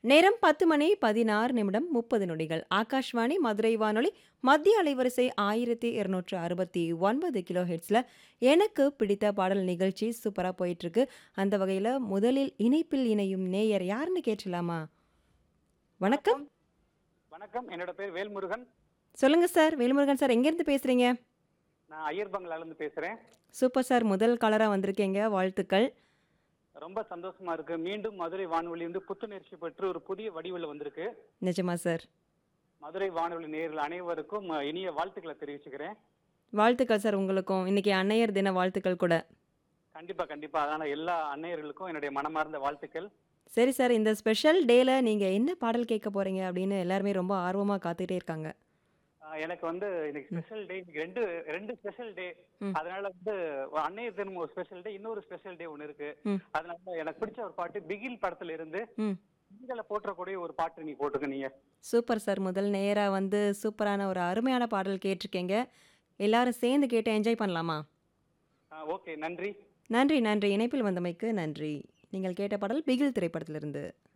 நேரம் பத்து மணி பதினாறு நிமிடம் முப்பது நொடிகள் ஆகாஷ்வாணி மதுரை வானொலி மத்திய அலைவரிசை ஆயிரத்தி இருநூற்று அறுபத்தி ஒன்பது கிலோ ஹெட்ஸில் எனக்கு பிடித்த பாடல் நிகழ்ச்சி சூப்பராக போயிட்டுருக்கு அந்த வகையில் முதலில் இணைப்பில் இணையும் நேயர் யாருன்னு கேட்டலாமா வணக்கம் வணக்கம் என்னோட பேர் வேல்முருகன் சொல்லுங்க சார் வேல்முருகன் சார் எங்கேருந்து பேசுறீங்க நான் ஐயர் பங்களால இருந்து பேசுறேன் சூப்பர் சார் முதல் காலராக வந்திருக்கீங்க வாழ்த்துக்கள் ரொம்ப சந்தோஷமா இருக்கு மீண்டும் மதுரை வானொலி வந்து புத்துணர்ச்சி பெற்று ஒரு புதிய வடிவில் வந்திருக்கு நிஜமா சார் மதுரை வானொலி நேயர்கள் அனைவருக்கும் அஹ், இனிய வாழ்த்துக்களை தெரிவிச்சுக்கிறேன் வாழ்த்துக்கள் சார் உங்களுக்கும் இன்னைக்கு அன்னையர் தின வாழ்த்துக்கள் கூட கண்டிப்பா கண்டிப்பா அதனால எல்லா அன்னையர்களுக்கும் என்னுடைய மனமார்ந்த வாழ்த்துக்கள் சரி சார் இந்த ஸ்பெஷல் டேல நீங்க என்ன பாடல் கேட்க போறீங்க அப்படின்னு எல்லாருமே ரொம்ப ஆர்வமா காத்துட்டே இருக்காங்க அஹ், எனக்கு வந்து இன்னைக்கு ஸ்பெஷல் டே இன்னைக்கு ரெண்டு ரெண்டு ஸ்பெஷல் டே ம். அதனால வந்து ஒரு அன்னையர் தினம் ஒரு ஸ்பெஷல் டே இன்னொரு ஸ்பெஷல் டே ஒன்று இருக்கு ம். அதனால எனக்கு பிடிச்ச ஒரு பாட்டு பிகில் படத்துல இருந்து ம் பெண்களை போற்றக்கூடிய ஒரு பாட்டு நீ போட்டுக்க நீங்க சூப்பர் சார் முதல் நேரா வந்து சூப்பரான ஒரு அருமையான பாடல் கேட்டிருக்கீங்க எல்லாரும் சேர்ந்து கேட்டு என்ஜாய் பண்ணலாமா ஓகே நன்றி நன்றி நன்றி இணைப்பில் வந்தமைக்கு நன்றி நீங்கள் கேட்ட பாடல் பிகில் திரைப்படத்திலிருந்து